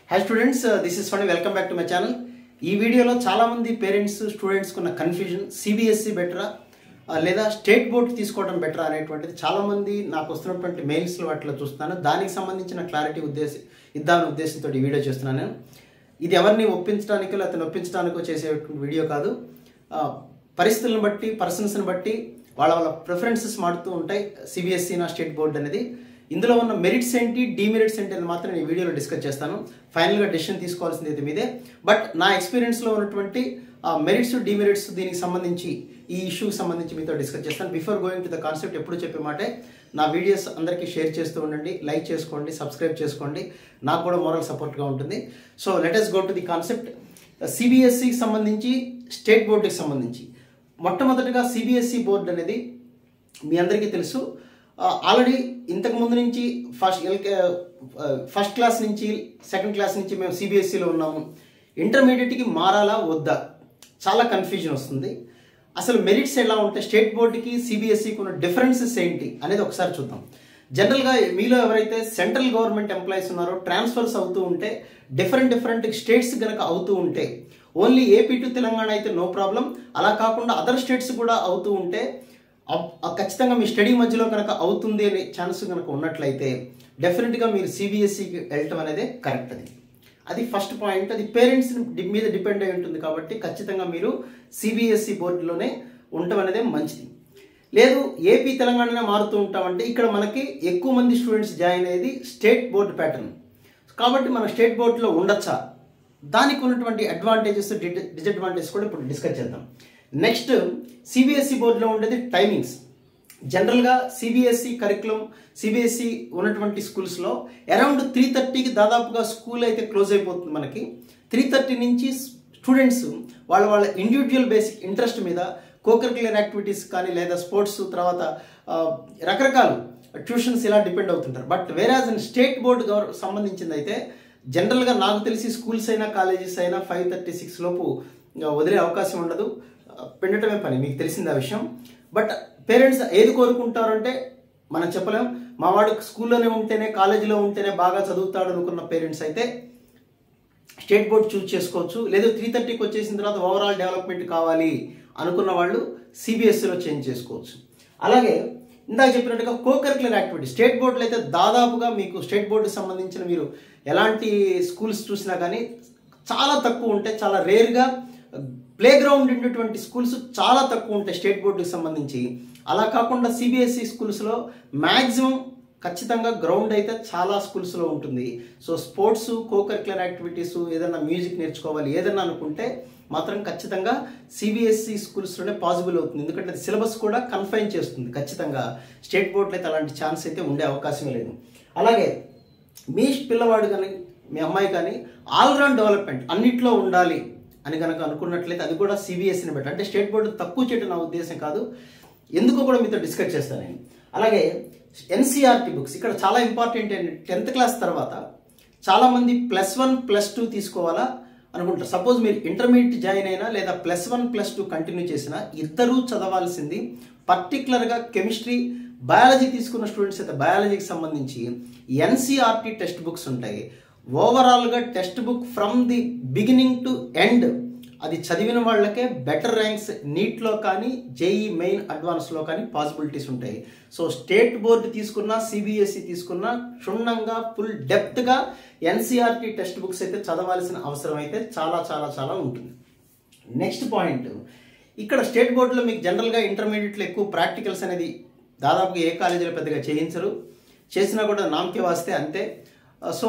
hi students this is fund welcome back to my channel ఈ వీడియోలో చాలా మంది పేరెంట్స్ స్టూడెంట్స్ ఉన్న కన్ఫ్యూజన్ సిబిఎస్ఈ బెటరా లేదా స్టేట్ బోర్డ్ తీసుకోవడం బెటరా అనేటువంటిది చాలా మంది నాకు వస్తున్నటువంటి మెయిల్స్లో వాటిలో చూస్తున్నాను దానికి సంబంధించిన క్లారిటీ ఉద్దేశం ఇద్దామనే ఉద్దేశంతో ఈ వీడియో చేస్తున్నాను నేను ఇది ఎవరిని ఒప్పించడానికో లేకపోతే నొప్పించడానికో చేసే వీడియో కాదు ఆ, పరిస్థితులను బట్టి పర్సన్స్ని బట్టి వాళ్ళ వాళ్ళ ప్రిఫరెన్సెస్ మారుతూ ఉంటాయి సిబిఎస్ఈ నా స్టేట్ బోర్డ్ అనేది ఇందులో ఉన్న మెరిట్స్ ఏంటి డిమెరిట్స్ ఏంటి అని మాత్రం నేను ఈ వీడియోలో డిస్కస్ చేస్తాను ఫైనల్గా డెసిషన్ తీసుకోవాల్సింది అయితే మీదే బట్ నా ఎక్స్పీరియన్స్లో ఉన్నటువంటి మెరిట్స్ డిమెరిట్స్ దీనికి సంబంధించి ఈ ఇష్యూకి సంబంధించి మీతో డిస్కస్ చేస్తాను before going to the concept ఎప్పుడు చెప్పే మాటే నా వీడియోస్ అందరికీ షేర్ చేస్తూ ఉండండి లైక్ చేసుకోండి సబ్స్క్రైబ్ చేసుకోండి నాకు కూడా మోరల్ సపోర్ట్గా ఉంటుంది so let's go to the concept సిబిఎస్సికి సంబంధించి స్టేట్ బోర్డుకి సంబంధించి మొట్టమొదటిగా సిబిఎస్ఈ బోర్డు అనేది మీ అందరికీ తెలుసు ఆల్రెడీ ఇంతకు ముందు నుంచి ఫస్ట్ ఎల్కే ఫస్ట్ క్లాస్ నుంచి సెకండ్ క్లాస్ నుంచి మేము సిబిఎస్ఈలో ఉన్నాము ఇంటర్మీడియట్కి మారాలా వద్దా చాలా కన్ఫ్యూజన్ వస్తుంది అసలు మెరిట్స్ ఎలా ఉంటాయి స్టేట్ బోర్డుకి సిబిఎస్ఈకి ఉన్న డిఫరెన్సెస్ ఏంటి అనేది ఒకసారి చూద్దాం జనరల్గా మీలో ఎవరైతే సెంట్రల్ గవర్నమెంట్ ఎంప్లాయీస్ ఉన్నారో ట్రాన్స్ఫర్స్ అవుతూ ఉంటే డిఫరెంట్ డిఫరెంట్ స్టేట్స్ కనుక అవుతూ ఉంటే ఓన్లీ ఏపీ టు తెలంగాణ అయితే నో ప్రాబ్లం అలా కాకుండా అదర్ స్టేట్స్ కూడా అవుతూ ఉంటే అప్- ఆ ఖచ్చితంగా మీ స్టడీ మధ్యలో కనుక అవుతుంది అనే ఛాన్స్ కనుక ఉన్నట్లయితే డెఫినెట్గా మీరు సిబిఎస్ఈకి వెళ్ళటం అనేది కరెక్ట్ అది అది ఫస్ట్ పాయింట్ అది పేరెంట్స్ మీద డిపెండ్ అయి ఉంటుంది కాబట్టి ఖచ్చితంగా మీరు సిబిఎస్ఈ బోర్డులోనే ఉండటం అనేది మంచిది లేదు ఏపీ తెలంగాణనే మారుతూ ఉంటామంటే ఇక్కడ మనకి ఎక్కువ మంది స్టూడెంట్స్ జాయిన్ అయ్యేది స్టేట్ బోర్డు ప్యాటర్న్ కాబట్టి మనం స్టేట్ బోర్డులో ఉండొచ్చా దానికి ఉన్నటువంటి అడ్వాంటేజెస్ డిసడ్వాంటేజెస్ కూడా ఇప్పుడు డిస్కస్ చేద్దాం నెక్స్ట్ సిబిఎస్ఈ బోర్డులో ఉండేది టైమింగ్స్ జనరల్గా సిబిఎస్ఈ కరికులం సిబిఎస్ఈ ఉన్నటువంటి స్కూల్స్లో అరౌండ్ త్రీ థర్టీకి దాదాపుగా స్కూల్ అయితే క్లోజ్ అయిపోతుంది మనకి త్రీ థర్టీ నుంచి స్టూడెంట్స్ వాళ్ళ వాళ్ళ ఇండివిజువల్ బేసిక్ ఇంట్రెస్ట్ మీద కోకరికులర్ యాక్టివిటీస్ కానీ లేదా స్పోర్ట్స్ తర్వాత ఆ, రకరకాలు ట్యూషన్స్ ఇలా డిపెండ్ అవుతుంటారు but whereas in state board గవర్ సంబంధించింది అయితే జనరల్గా నాకు తెలిసి స్కూల్స్ అయినా కాలేజెస్ అయినా ఫైవ్ థర్టీ సిక్స్ లోపు ఇంకా వదిలే అవకాశం ఉండదు ఆ, పిండటమే పని మీకు తెలిసింది ఆ విషయం బట్ పేరెంట్స్ ఏది కోరుకుంటారంటే మనం చెప్పలేం మా వాడు స్కూల్లోనే ఉంటేనే కాలేజీలో ఉంటేనే బాగా చదువుతాడు అనుకున్న పేరెంట్స్ అయితే స్టేట్ బోర్డ్ చూస్ చేసుకోవచ్చు లేదు త్రీ థర్టీకి వచ్చేసిన తర్వాత ఓవరాల్ డెవలప్మెంట్ కావాలి అనుకున్న వాళ్ళు సిబిఎస్ఈలో చేంజ్ చేసుకోవచ్చు అలాగే ఇందాక చెప్పినట్టుగా కోకరికులర్ యాక్టివిటీ స్టేట్ బోర్డులో అయితే దాదాపుగా మీకు స్టేట్ బోర్డుకి సంబంధించిన మీరు ఎలాంటి స్కూల్స్ చూసినా కానీ చాలా తక్కువ ఉంటాయి చాలా రేర్గా ప్లే గ్రౌండ్ ఉండేటువంటి స్కూల్స్ చాలా తక్కువ ఉంటాయి స్టేట్ బోర్డుకి సంబంధించి అలా కాకుండా సిబిఎస్ఈ స్కూల్స్లో మ్యాక్సిమం ఖచ్చితంగా గ్రౌండ్ అయితే చాలా స్కూల్స్లో ఉంటుంది సో స్పోర్ట్స్ కోకరికులర్ యాక్టివిటీస్ ఏదైనా మ్యూజిక్ నేర్చుకోవాలి ఏదైనా అనుకుంటే మాత్రం ఖచ్చితంగా సిబిఎస్ఈ స్కూల్స్లోనే పాసిబుల్ అవుతుంది ఎందుకంటే అది సిలబస్ కూడా కన్ఫైన్ చేస్తుంది ఖచ్చితంగా స్టేట్ బోర్డులో అయితే అలాంటి ఛాన్స్ అయితే ఉండే అవకాశం లేదు అలాగే మీ పిల్లవాడు కానీ మీ అమ్మాయి కానీ ఆల్రౌండ్ డెవలప్మెంట్ అన్నిట్లో ఉండాలి అని కనుక అనుకున్నట్లయితే అది కూడా సిబిఎస్ఈని బట్టి అంటే స్టేట్ బోర్డు తక్కువ చేయడం నా ఉద్దేశం కాదు ఎందుకో కూడా మీతో డిస్కస్ చేస్తాను నేను అలాగే ఎన్సీఆర్టీ బుక్స్ ఇక్కడ చాలా ఇంపార్టెంట్ ఏంటంటే టెన్త్ క్లాస్ తర్వాత చాలామంది ప్లస్ వన్ ప్లస్ టూ తీసుకోవాలా అనుకుంటారు సపోజ్ మీరు ఇంటర్మీడియట్ జాయిన్ అయినా లేదా plus one plus two continue చేసినా ఇద్దరూ చదవాల్సింది పర్టికులర్గా కెమిస్ట్రీ బయాలజీ తీసుకున్న స్టూడెంట్స్ అయితే బయాలజీకి సంబంధించి ఎన్సీఆర్టీ టెక్స్ట్ బుక్స్ ఉంటాయి ఓవరాల్గా text book from the beginning to end అది చదివిన వాళ్ళకే బెటర్ ర్యాంక్స్ నీట్లో కానీ జేఈ మెయిన్ అడ్వాన్స్లో కానీ పాసిబిలిటీస్ ఉంటాయి సో స్టేట్ బోర్డు తీసుకున్నా సిబిఎస్ఈ తీసుకున్నా క్షుణ్ణంగా ఫుల్ డెప్త్గా ఎన్సీఆర్టీ టెక్స్ట్ బుక్స్ అయితే చదవాల్సిన అవసరం అయితే చాలా చాలా చాలా ఉంటుంది నెక్స్ట్ పాయింట్ ఇక్కడ స్టేట్ బోర్డులో మీకు జనరల్గా ఇంటర్మీడియట్లో ఎక్కువ ప్రాక్టికల్స్ అనేది దాదాపుగా ఏ కాలేజీలో పెద్దగా చేయించరు చేసినా కూడా నామకే వాస్తే అంతే సో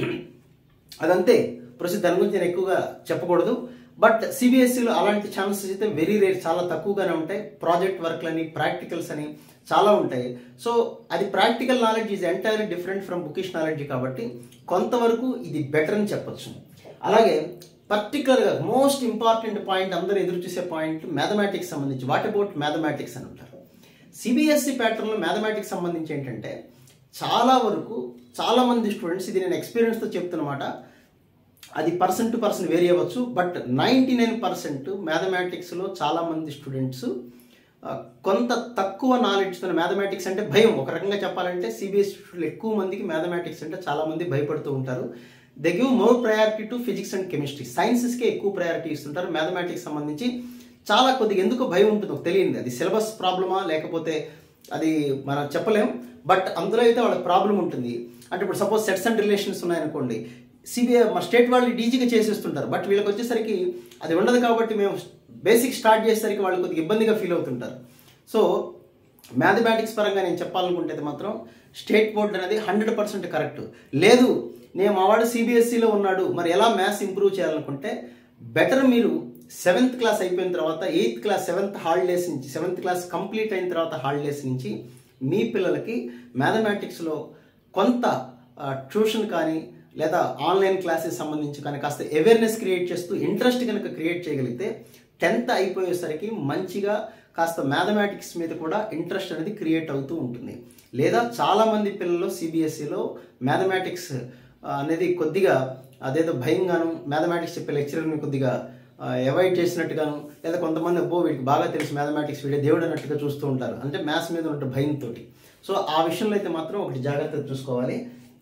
అదంతే ప్రొసీడ్ దాని గురించి నేను ఎక్కువగా చెప్పకూడదు బట్ సిబిఎస్ఈలో అలాంటి ఛాన్సెస్ అయితే వెరీ రేర్ చాలా తక్కువగానే ఉంటాయి ప్రాజెక్ట్ వర్క్లని ప్రాక్టికల్స్ అని చాలా ఉంటాయి సో అది practical knowledge is entirely different from bookish knowledge కాబట్టి కొంతవరకు ఇది బెటర్ అని చెప్పొచ్చు అలాగే పర్టికులర్గా మోస్ట్ ఇంపార్టెంట్ పాయింట్ అందరూ ఎదురు చూసే పాయింట్ మ్యాథమెటిక్స్ సంబంధించి వాట్ అబౌట్ మ్యాథమెటిక్స్ అని అంటారు సిబిఎస్ఈ ప్యాటర్న్లో మ్యాథమెటిక్స్ సంబంధించి ఏంటంటే చాలా వరకు చాలా మంది స్టూడెంట్స్ ఇది నేను ఎక్స్పీరియన్స్తో చెప్తున్నమాట అది పర్సన్ టు పర్సన్ వేరీ అవ్వచ్చు బట్ నైంటీ నైన్ పర్సెంట్ మ్యాథమెటిక్స్లో చాలామంది స్టూడెంట్స్ కొంత తక్కువ నాలెడ్జ్తో మ్యాథమెటిక్స్ అంటే భయం ఒక రకంగా చెప్పాలంటే సిబిఎస్ ఎక్కువ మందికి మ్యాథమెటిక్స్ అంటే చాలామంది భయపడుతూ ఉంటారు they give more priority to physics and chemistry సైన్సెస్కే ఎక్కువ ప్రయారిటీ ఇస్తుంటారు మ్యాథమెటిక్స్ సంబంధించి చాలా కొద్దిగా ఎందుకు భయం ఉంటుందో తెలియదు అది సిలబస్ ప్రాబ్లమా లేకపోతే అది మనం చెప్పలేం బట్ అందులో అయితే వాళ్ళకి ప్రాబ్లం ఉంటుంది అంటే ఇప్పుడు సపోజ్ సెట్స్ అండ్ రిలేషన్స్ ఉన్నాయనుకోండి సిబిఐ మా స్టేట్ వాళ్ళు డీజీగా చేసేస్తుంటారు బట్ వీళ్ళకి వచ్చేసరికి అది ఉండదు కాబట్టి మేము బేసిక్ స్టార్ట్ చేసేసరికి వాళ్ళు కొద్దిగా ఇబ్బందిగా ఫీల్ అవుతుంటారు సో మ్యాథమెటిక్స్ పరంగా నేను చెప్పాలనుకుంటే అయితే మాత్రం స్టేట్ బోర్డ్ అనేది హండ్రెడ్ పర్సెంట్ కరెక్ట్ లేదు నేను మావాడు సిబిఎస్ఈలో ఉన్నాడు మరి ఎలా మ్యాథ్స్ ఇంప్రూవ్ చేయాలనుకుంటే బెటర్ మీరు సెవెంత్ క్లాస్ అయిపోయిన తర్వాత ఎయిత్ క్లాస్ సెవెంత్ హాలిడేస్ నుంచి సెవెంత్ క్లాస్ కంప్లీట్ అయిన తర్వాత హాలిడేస్ నుంచి మీ పిల్లలకి మ్యాథమెటిక్స్లో కొంత ట్యూషన్ కానీ లేదా ఆన్లైన్ క్లాసెస్ సంబంధించి కానీ కాస్త అవేర్నెస్ క్రియేట్ చేస్తూ ఇంట్రెస్ట్ కనుక క్రియేట్ చేయగలిగితే టెన్త్ అయిపోయేసరికి మంచిగా కాస్త మ్యాథమెటిక్స్ మీద కూడా ఇంట్రెస్ట్ అనేది క్రియేట్ అవుతూ ఉంటుంది లేదా చాలామంది పిల్లలు సిబిఎస్ఈలో మ్యాథమెటిక్స్ అనేది కొద్దిగా అదేదో భయంగాను మ్యాథమెటిక్స్ చెప్పే లెక్చరర్ని కొద్దిగా అవాయిడ్ చేసినట్టుగాను లేదా కొంతమంది అబ్బో వీడికి బాగా తెలుసు మ్యాథమెటిక్స్ వీడే దేవుడు అన్నట్టుగా చూస్తూ ఉంటారు అంటే మ్యాథ్స్ మీద ఉన్న భయంతో సో ఆ విషయంలో అయితే మాత్రం ఒకటి జాగ్రత్తగా చూసుకోవాలి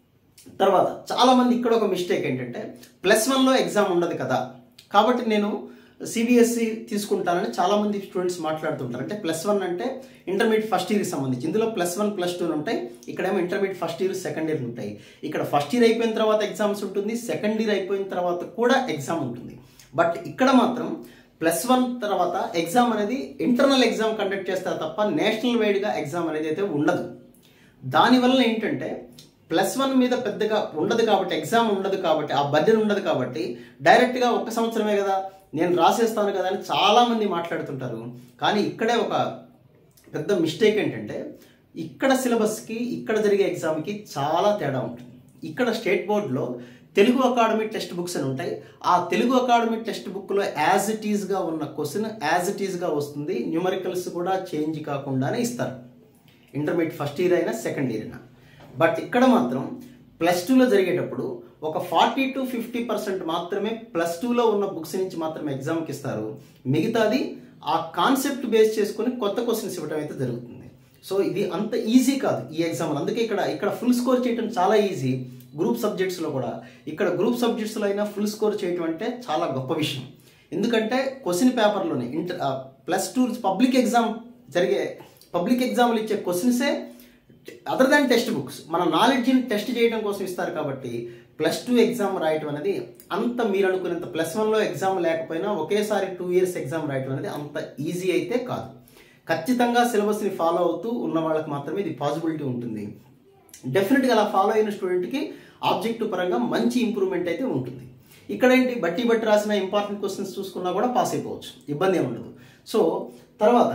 తర్వాత చాలామంది ఇక్కడ ఒక మిస్టేక్ ఏంటంటే ప్లస్ వన్లో ఎగ్జామ్ ఉండదు కదా కాబట్టి నేను సిబిఎస్ఈ తీసుకుంటానని చాలామంది స్టూడెంట్స్ మాట్లాడుతుంటారు అంటే ప్లస్ వన్ అంటే ఇంటర్మీడియట్ ఫస్ట్ ఇయర్కి సంబంధించి ఇందులో ప్లస్ వన్ ప్లస్ టూ ఉంటాయి ఇక్కడేమో intermediate first year second year ఉంటాయి ఇక్కడ ఫస్ట్ ఇయర్ అయిపోయిన తర్వాత ఎగ్జామ్స్ ఉంటుంది సెకండ్ ఇయర్ అయిపోయిన తర్వాత కూడా ఎగ్జామ్ ఉంటుంది బట్ ఇక్కడ మాత్రం ప్లస్ వన్ తర్వాత ఎగ్జామ్ అనేది ఇంటర్నల్ ఎగ్జామ్ కండక్ట్ చేస్తారు తప్ప నేషనల్ వైడ్గా ఎగ్జామ్ అనేది అయితే ఉండదు దానివల్ల ఏంటంటే ప్లస్ వన్ మీద పెద్దగా ఉండదు కాబట్టి ఎగ్జామ్ ఉండదు కాబట్టి ఆ బర్డెన్ ఉండదు కాబట్టి డైరెక్ట్గా ఒక్క సంవత్సరమే కదా నేను రాసేస్తాను కదా అని చాలామంది మాట్లాడుతుంటారు కానీ ఇక్కడే ఒక పెద్ద మిస్టేక్ ఏంటంటే ఇక్కడ సిలబస్కి ఇక్కడ జరిగే ఎగ్జామ్కి చాలా తేడా ఉంటుంది ఇక్కడ స్టేట్ బోర్డులో తెలుగు అకాడమీ టెక్స్ట్ బుక్స్ అని ఉంటాయి ఆ తెలుగు అకాడమీ టెక్స్ట్ బుక్లో యాజ్ ఇట్ ఈస్గా ఉన్న క్వశ్చన్ యాజ్ ఇట్ ఈస్గా వస్తుంది న్యూమరికల్స్ కూడా చేంజ్ కాకుండానే ఇస్తారు ఇంటర్మీడియట్ ఫస్ట్ ఇయర్ అయినా సెకండ్ ఇయర్ అయినా బట్ ఇక్కడ మాత్రం ప్లస్ టూలో జరిగేటప్పుడు ఒక ఫార్టీ టు ఫిఫ్టీ పర్సెంట్ మాత్రమే ప్లస్ టూలో ఉన్న బుక్స్ నుంచి మాత్రమే ఎగ్జామ్కి ఇస్తారు మిగతాది ఆ కాన్సెప్ట్ బేస్ చేసుకుని కొత్త క్వశ్చన్స్ ఇవ్వడం అయితే జరుగుతుంది సో ఇది అంత ఈజీ కాదు ఈ ఎగ్జామ్ అందుకే ఇక్కడ ఇక్కడ ఫుల్ స్కోర్ చేయడం చాలా ఈజీ గ్రూప్ సబ్జెక్ట్స్లో కూడా ఇక్కడ గ్రూప్ సబ్జెక్ట్స్లో అయినా ఫుల్ స్కోర్ చేయడం అంటే చాలా గొప్ప విషయం ఎందుకంటే క్వశ్చన్ పేపర్లోనే inter plus two public exam జరిగే పబ్లిక్ ఎగ్జామ్లు ఇచ్చే క్వశ్చన్సే అదర్ దాన్ టెక్స్ట్ బుక్స్ మన నాలెడ్జ్ని టెస్ట్ చేయడం కోసం ఇస్తారు కాబట్టి ప్లస్ టూ ఎగ్జామ్ రాయటం అనేది అంత మీరు అనుకునేంత ప్లస్ వన్లో ఎగ్జామ్ లేకపోయినా ఒకేసారి టూ ఇయర్స్ ఎగ్జామ్ రాయటం అనేది అంత ఈజీ అయితే కాదు ఖచ్చితంగా సిలబస్ని ఫాలో అవుతూ ఉన్న వాళ్ళకి మాత్రమే ఇది పాసిబిలిటీ ఉంటుంది డెఫినెట్గా అలా ఫాలో అయిన స్టూడెంట్కి ఆబ్జెక్టివ్ పరంగా మంచి ఇంప్రూవ్మెంట్ అయితే ఉంటుంది ఇక్కడ ఏంటి బట్టి బట్టి రాసిన ఇంపార్టెంట్ క్వశ్చన్స్ చూసుకున్నా కూడా పాస్ అయిపోవచ్చు ఇబ్బంది ఏమి ఉండదు సో తర్వాత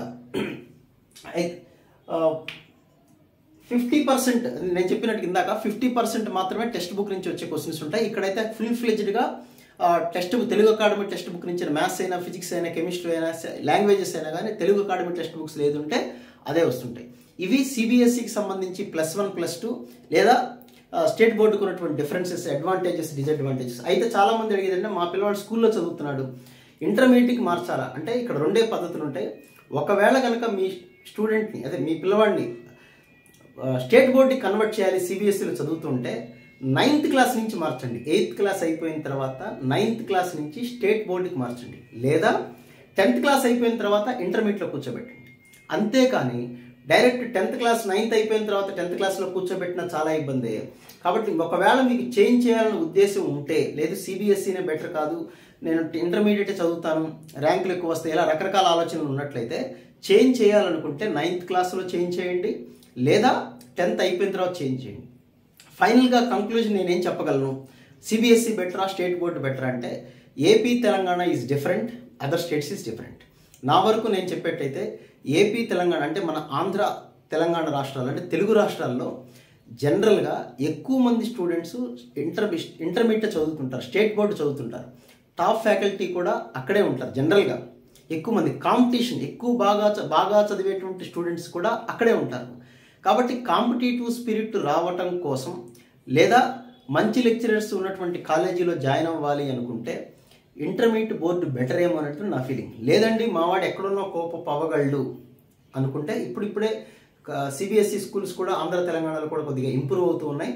ఫిఫ్టీ పర్సెంట్ నేను చెప్పినట్టు ఇందాక ఫిఫ్టీ పర్సెంట్ మాత్రమే టెక్స్ట్ బుక్ నుంచి వచ్చే క్వశ్చన్స్ ఉంటాయి ఇక్కడైతే ఫుల్ ఫ్లెజ్డ్గా text book Telugu academy text book నుంచి మ్యాథ్స్ అయినా ఫిజిక్స్ అయినా కెమిస్ట్రీ అయినా లాంగ్వేజెస్ అయినా కానీ తెలుగు అకాడమీ టెక్స్ట్ బుక్స్ లేదుంటే అదే వస్తుంటాయి ఇవి సిబిఎస్ఈకి సంబంధించి ప్లస్ వన్ ప్లస్ టూ లేదా స్టేట్ బోర్డుకు ఉన్నటువంటి డిఫరెన్సెస్ అడ్వాంటేజెస్ డిసడ్వాంటేజెస్ అయితే చాలా మంది అడిగేదంటే మా పిల్లవాడు స్కూల్లో చదువుతున్నాడు ఇంటర్మీడియట్కి మార్చాలా అంటే ఇక్కడ రెండే పద్ధతులు ఉంటాయి ఒకవేళ కనుక మీ స్టూడెంట్ని అదే మీ పిల్లవాడిని స్టేట్ బోర్డుకి కన్వర్ట్ చేయాలి సిబిఎస్ఈలో చదువుతుంటే నైన్త్ క్లాస్ నుంచి మార్చండి ఎయిత్ క్లాస్ అయిపోయిన తర్వాత నైన్త్ క్లాస్ నుంచి స్టేట్ బోర్డుకి మార్చండి లేదా టెన్త్ క్లాస్ అయిపోయిన తర్వాత ఇంటర్మీడియట్లో కూర్చోబెట్టండి అంతేకాని డైరెక్ట్ టెన్త్ క్లాస్ నైన్త్ అయిపోయిన తర్వాత టెన్త్ క్లాస్లో కూర్చోబెట్టిన చాలా ఇబ్బంది కాబట్టి ఒకవేళ మీకు చేంజ్ చేయాలనే ఉద్దేశం ఉంటే లేదు సిబిఎస్ఈనే బెటర్ కాదు నేను ఇంటర్మీడియట్ చదువుతాను ర్యాంకులు ఎక్కువ వస్తాయి ఇలా రకరకాల ఆలోచనలు ఉన్నట్లయితే చేంజ్ చేయాలనుకుంటే నైన్త్ క్లాస్లో చేంజ్ చేయండి లేదా టెన్త్ అయిపోయిన తర్వాత చేంజ్ చేయండి ఫైనల్గా కంక్లూజన్ నేనేం చెప్పగలను సిబిఎస్ఈ బెటరా స్టేట్ బోర్డు బెటర్ అంటే AP Telangana is different other states is different నా వరకు నేను చెప్పేటైతే ఏపీ తెలంగాణ అంటే మన ఆంధ్ర తెలంగాణ రాష్ట్రాలు అంటే తెలుగు రాష్ట్రాల్లో జనరల్గా ఎక్కువ మంది స్టూడెంట్స్ ఇంటర్ ఇంటర్మీడియట్ చదువుతుంటారు స్టేట్ బోర్డు చదువుతుంటారు టాప్ ఫ్యాకల్టీ కూడా అక్కడే ఉంటారు జనరల్గా ఎక్కువ మంది కాంపిటీషన్ ఎక్కువ బాగా బాగా చదివేటువంటి స్టూడెంట్స్ కూడా అక్కడే ఉంటారు కాబట్టి కాంపిటేటివ్ స్పిరిట్ రావటం కోసం లేదా మంచి లెక్చరర్స్ ఉన్నటువంటి కాలేజీలో జాయిన్ అవ్వాలి అనుకుంటే ఇంటర్మీడియట్ బోర్డు బెటర్ ఏమో అన్నట్టు నా ఫీలింగ్ లేదండి మావాడు ఎక్కడున్నా కోప పవగలడు అనుకుంటే ఇప్పుడిప్పుడే సిబిఎస్ఈ స్కూల్స్ కూడా ఆంధ్ర తెలంగాణలో కూడా కొద్దిగా ఇంప్రూవ్ అవుతూ ఉన్నాయి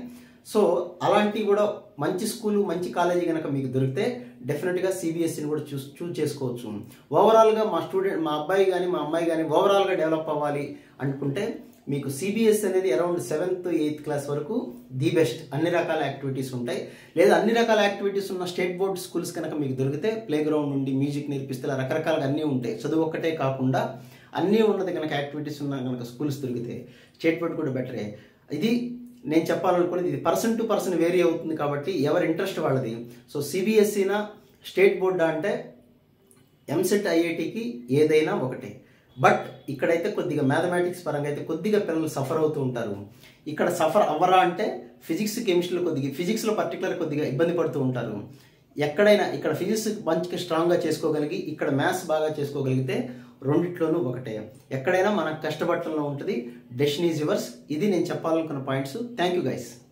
సో అలాంటి కూడా మంచి స్కూల్ మంచి కాలేజీ కనుక మీకు దొరికితే డెఫినెట్గా సిబిఎస్ఈని కూడా చూస్ చూస్ చేసుకోవచ్చు ఓవరాల్గా మా స్టూడెంట్ మా అబ్బాయి కానీ మా అమ్మాయి కానీ ఓవరాల్గా డెవలప్ అవ్వాలి అనుకుంటే మీకు సిబిఎస్ అనేది అరౌండ్ సెవెంత్ ఎయిత్ క్లాస్ వరకు ది బెస్ట్ అన్ని రకాల యాక్టివిటీస్ ఉంటాయి లేదా అన్ని రకాల యాక్టివిటీస్ ఉన్న స్టేట్ బోర్డ్ స్కూల్స్ కనుక మీకు దొరికితే ప్లే గ్రౌండ్ నుండి మ్యూజిక్ నేర్పిస్తే ఇలా రకరకాలుగా అన్నీ ఉంటాయి చదువు ఒక్కటే కాకుండా అన్నీ ఉన్నది కనుక యాక్టివిటీస్ ఉన్న కనుక స్కూల్స్ దొరికితే స్టేట్ బోర్డ్ కూడా బెటరే ఇది నేను చెప్పాలనుకున్నది ఇది పర్సన్ టు పర్సన్ వేరీ అవుతుంది కాబట్టి ఎవరి ఇంట్రెస్ట్ వాళ్ళది సో సిబిఎస్ఈనా స్టేట్ బోర్డా అంటే ఎంసెట్ ఐఐటికి ఏదైనా ఒకటే బట్ ఇక్కడైతే కొద్దిగా మ్యాథమెటిక్స్ పరంగా అయితే కొద్దిగా పిల్లలు సఫర్ అవుతూ ఉంటారు ఇక్కడ సఫర్ అవ్వరా అంటే ఫిజిక్స్ కెమిస్ట్రీలో కొద్దిగా ఫిజిక్స్లో పర్టికులర్ కొద్దిగా ఇబ్బంది పడుతూ ఉంటారు ఎక్కడైనా ఇక్కడ ఫిజిక్స్ మంచిగా స్ట్రాంగ్గా చేసుకోగలిగి ఇక్కడ మ్యాథ్స్ బాగా చేసుకోగలిగితే రెండిట్లోనూ ఒకటే ఎక్కడైనా మనకు కష్టపడటంలో ఉంటుంది డెస్టిన్ ఈజ్ యువర్స్ ఇది నేను చెప్పాలనుకున్న పాయింట్స్ థ్యాంక్ యూ గైస్